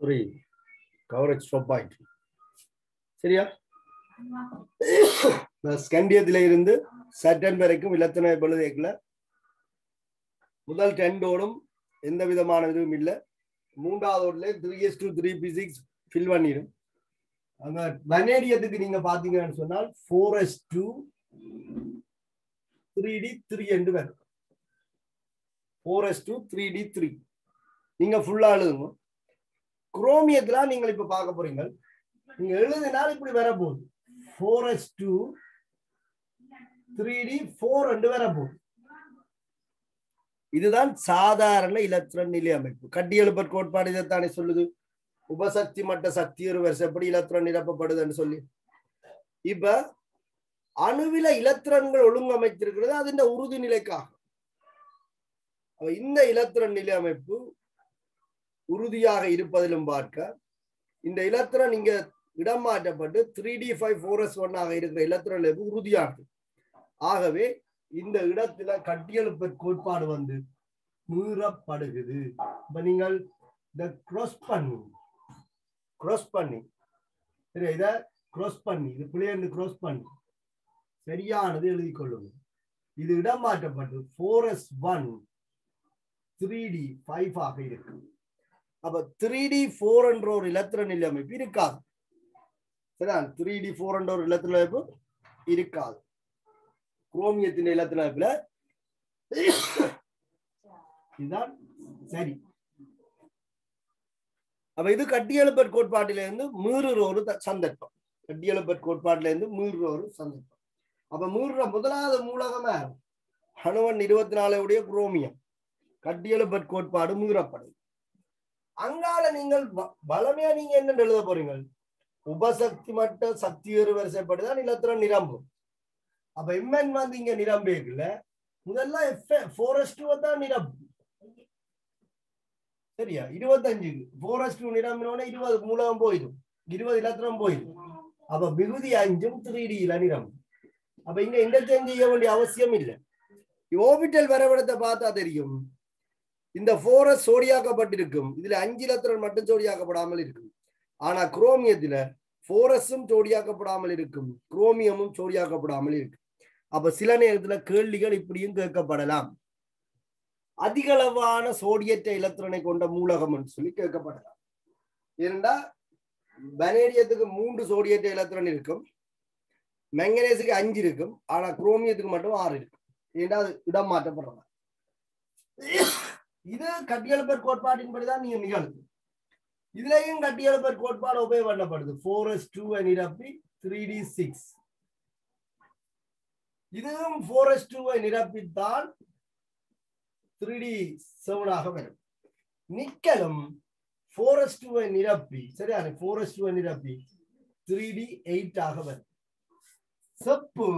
புரியுது coverage stop ஆயிட்டு சரியா ஸ்கண்டியத்துல இருந்து சட்டன் வரைக்கும் இலத்தனை பொழுதேக்குல முதல் டென்டோடும் எந்த விதமான இதுவும் இல்லை மூன்றாவது three S two three P six fill பண்ணிடும் அங்க வனேடியத்துக்கு நீங்க பாத்தீங்கன்னு சொன்னால் four S two three D three என்று வரும் four S two three D three நீங்க ஃபுல்லா எழுதுங்க குரோமியத்துல நீங்கள் இப்ப பார்க்க போறீங்க நீங்க எழுதினால் இப்படி வர போகுது four S two three D four ரெண்டு வர போகுது இதுதான் சாதாரண இலத்திரன் நிலை அமைப்பு கட்டியெழுப்பற் கோட்பாடு இதைத்தானே சொல்லுது உபசக்தி மட்ட சக்தி ஒரு வருஷப்படி இலத்திரன் நிரப்பப்படுதுன்னு சொல்லி இப்ப அணுவில இலத்திரன்கள் ஒழுங்கமைத்திருக்கிறது அது இந்த உறுதி நிலைக்காக அப்ப இந்த இலத்திரன் நிலை அமைப்பு உறுதியாக இருப்பதிலும் பார்க்க இந்த இலத்திரன் இங்க இடம் மாற்றப்பட்டு three D five four S ஒன்னாக இருக்கிற இலத்திரன் நிலைப்பு உறுதியானது ஆகவே இந்த இடத்துல கட்டியெழுப்பு கோட்பாடு வந்து மீறப்படுகிறது இப்ப நீங்கள் இந்த cross பண்ணி cross பண்ணி சரி இத cross பண்ணி இது பிள்ளையண்டு cross பண்ணி சரியானது எழுதி கொள்ளுங்க இது இடம் மாற்றப்பட்டு four S one three D five ஆக இருக்கு அப்ப த்ரீ டி ஃபோர் என்ற ஒரு இலத்திர நிலை அமைப்பு இருக்காது சரியா த்ரீ டி ஃபோர் என்ற ஒரு இலத்திர அமைப்பு இருக்காது குரோமியத்தின் இலத்திர அமைப்புல இதுதான் சரி அப்ப இது கட்டியெழுப்பற் கோட்பாட்டிலிருந்து மீறுற ஒரு த- சந்தர்ப்பம் கட்டியெழுப்பற் கோட்பாட்டில இருந்து மீறுற ஒரு சந்தர்ப்பம் அப்ப மீறுற முதலாவது மூலகமா ஹனுவன் இருபத்தி நாலு உடைய குரோமியம் கட்டியெழுப்பற் கோட்பாடு மீறப்படுது அங்கால நீங்கள் வ- வளமையா நீங்க என்ன எழுத போறீங்க உபசக்தி மட்ட சக்தி ஒரு வரிசைப்படுதான் நிலத்திரம் நிரம்பும் அப்ப எம்என் வந்து இங்க நிரம்பிக்கல முதல்ல எஃப் ஃபோரஸ்ட் தான் நிரம்பும் சரியா இருபத்தஞ்சு ஃபோரஸ்ட் நிரம்பினோட இருபது மூலம் போயிடும் இருபது இலத்திரம் போயிடும் அப்ப மிகுதி அஞ்சும் த்ரீ டியில நிரம்பும் அப்ப இங்க இன்டர்சேஞ்ச் செய்ய வேண்டிய அவசியம் இல்லை ஓபிட்டல் வரைபடத்தை பார்த்தா தெரியும் இந்த போரஸ் சோடியாக்கப்பட்டிருக்கும் இதுல அஞ்சு இலத்திரன் மட்டும் சோடியாக்கப்படாமல் இருக்கும் ஆனா குரோமியத்துல போரஸும் சோடியாக்கப்படாமல் இருக்கும் குரோமியமும் சோடியாக்கப்படாமல் இருக்கும் அப்ப சில நேரத்துல கேள்விகள் இப்படியும் கேட்கப்படலாம் அதிகளவான சோடியற்ற இலத்திரனை கொண்ட மூலகம் சொல்லி கேட்கப்படலாம் ஏனென்றா வனேடியத்துக்கு மூன்று சோடியற்ற இலத்திரன் இருக்கும் மெங்கனேஸுக்கு அஞ்சு இருக்கும் ஆனா குரோமியத்துக்கு மட்டும் ஆறு இருக்கும் ஏன்னா அது இடம் மாற்றப்படுறதா இது கட்டியெழுப்பர் கோட்பாட்டின்படிதான் நீங்க நிகழ்வு இதுலயும் கட்டியெழுப்பர் கோட்பாடு உபயோக பண்ணப்படுது ஃபோர் எஸ் டூ நிரப்பி த்ரீ டி சிக்ஸ் இதுவும் ஃபோர் எஸ் டூவை நிரப்பித்தான் த்ரீ டி செவனாக வரும் நிக்கலும் ஃபோர் எஸ் டூவை நிரப்பி சரியா ஃபோர் எஸ் டூவை நிரப்பி த்ரீ டி எயிட் ஆக வரும் செப்பும்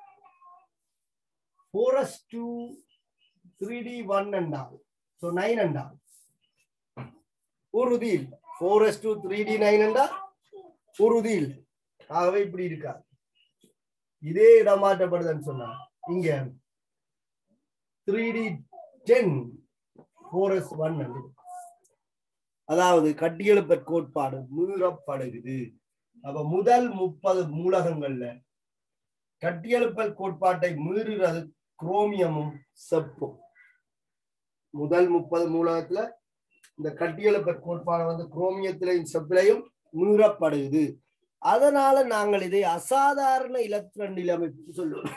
four S two three D one அண்டால் ஸோ நைன் அண்டால் உறுதி இல்லை four S two three D nine அண்டா உறுதி இல்லை ஆகவே இப்படி இருக்காது இதே இடமாற்றப்படுதுன்னு சொன்னா இங்க three D ten four S one அதாவது கட்டியெழுப்பற் கோட்பாடு மீறப்படுகிறது அப்ப முதல் முப்பது மூலகங்கள்ல கட்டியெழுப்பல் கோட்பாட்டை மீறுகிறது குரோமியமும் செப்பும் முதல் முப்பது மூலகத்துல இந்த கட்டியெழுப்பற் கோட்பாடு வந்து குரோமியத்திலையும் செப்பிலையும் மீறப்படுகிறது அதனால நாங்கள் இதை அசாதாரண இலத்திரன் நிலைமைப்பு சொல்லுவோம்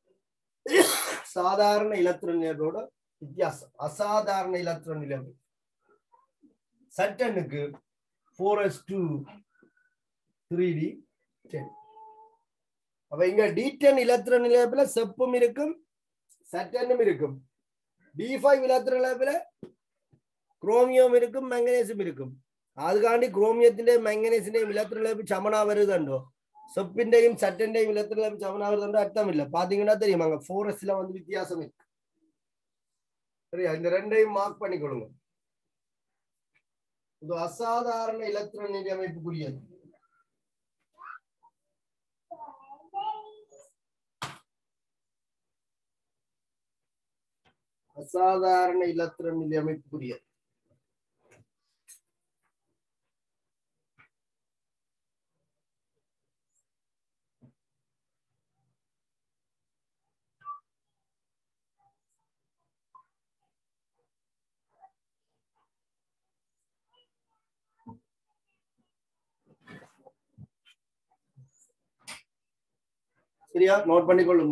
சாதாரண இலத்திரன் நிலையோட வித்தியாசம் அசாதாரண இலத்திரன் நிலைமை சட்டனுக்கு four S two three D ten அப்ப இங்க டி டென் இலத்திரன் நிலையத்துல செப்பும் இருக்கும் சட்டனும் இருக்கும் டி ஃபைவ் இலத்திரன் நிலையத்துல குரோமியம் இருக்கும் மெங்கனேசும் இருக்கும் അതുകാണ്ടി ക്രോമിയത്തിന്റെ മെങ്ങനീസിന്റെയും ഇലത്തിലുള്ള ചമന വരുതുണ്ടോ சொப்பின்டையும் சட்டன்டையும் இலத்துல சமனாவது அர்த்தம் இல்ல பாத்தீங்கன்னா தெரியும் அங்க போரஸ்ட்ல வந்து வித்தியாசம் இருக்கு சரியா இந்த ரெண்டையும் மார்க் பண்ணிக்கொள்ளுங்க இது அசாதாரண இலத்திர நிதி அமைப்புக்குரியது அசாதாரண இலத்திர நிதி அமைப்புக்குரியது சரியா நோட் பண்ணி கொள்ளுங்க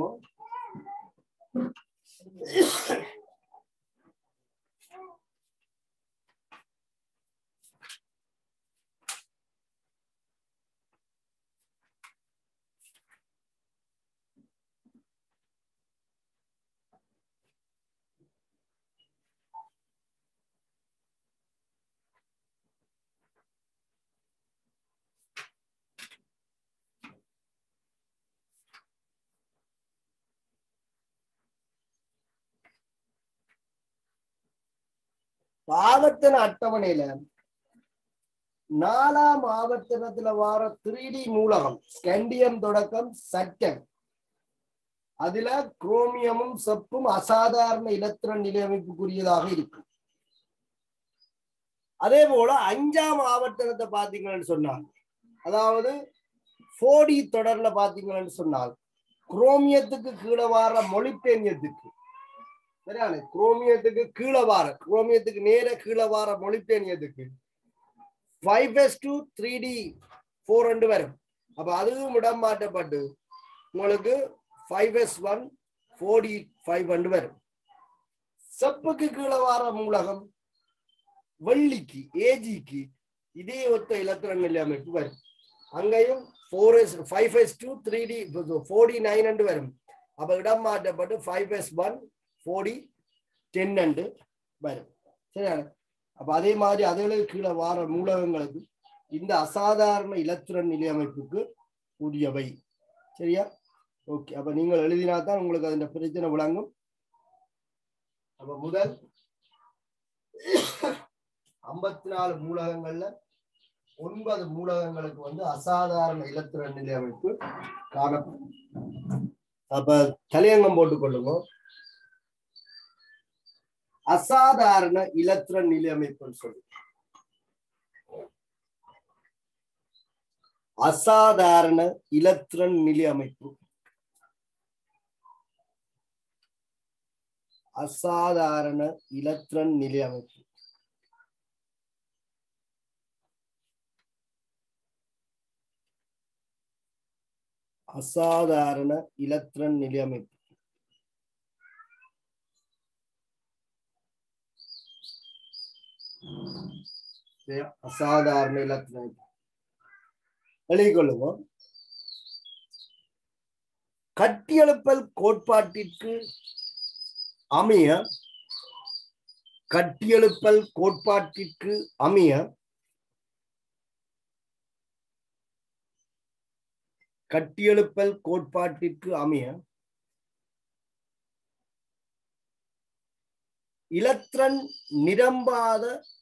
ஆவர்த்தன அட்டவணையில நாலாம் ஆவர்த்தனத்துல வார த்ரீ டி மூலகம் ஸ்கண்டியம் தொடக்கம் சட்டம் அதுல குரோமியமும் செப்பும் அசாதாரண இலத்திரன் நிலையமைப்புக்குரியதாக இருக்கும் அதே போல அஞ்சாம் ஆவர்த்தனத்தை பாத்தீங்கன்னு சொன்னால் அதாவது போடி தொடர்ல பாத்தீங்கன்னு சொன்னால் குரோமியத்துக்கு கீழே வார மொழிபெயர்த்துக்கு சரியான குரோமியத்துக்கு கீழே வார குரோமியத்துக்கு நேர கீழே வார மொழிபெயர்த்துக்கு five S two three D four ரெண்டு வரும் அப்ப அதுவும் இடம் மாற்றப்பட்டு உங்களுக்கு five S one four D five ரெண்டு வரும் செப்புக்கு கீழே வார மூலகம் வெள்ளிக்கு ஏஜிக்கு இதே ஒத்த இலத்திரன் நிலை அமைப்பு வரும் அங்கேயும் four S five S two three D four D nine ரெண்டு வரும் அப்ப இடம் மாற்றப்பட்டு five S one four D ten அண்டு வரும் சரியா அப்ப அதே மாதிரி அதுகளுக்கு கீழே வார மூலகங்களுக்கு இந்த அசாதாரண இலத்திரன் நிலையமைப்புக்கு உரியவை சரியா ஓகே அப்ப நீங்கள் எழுதினா தான் உங்களுக்கு அதன் பிரச்சனை விளங்கும் அப்ப முதல் ஐம்பத்தி நாலு மூலகங்கள்ல ஒன்பது மூலகங்களுக்கு வந்து அசாதாரண இலத்திரன் நிலையமைப்பு காணப்படும் அப்ப தலையங்கம் போட்டுக் கொள்ளுங்க அசாதாரண இலத்திரன் நிலையமைப்புன்னு சொல்லி அசாதாரண இலத்திரன் நிலையமைப்பு அசாதாரண இலத்திரன் நிலையமைப்பு அசாதாரண இலத்திரன் நிலையமைப்பு அசாதாரண இலத்திரன் எழுதிக்கொள்ளுங்க கட்டியெழுப்பல் கோட்பாட்டிற்கு அமைய கட்டியெழுப்பல் கோட்பாட்டிற்கு அமைய கட்டியெழுப்பல் கோட்பாட்டிற்கு அமைய இலத்திரன் நிரம்பாத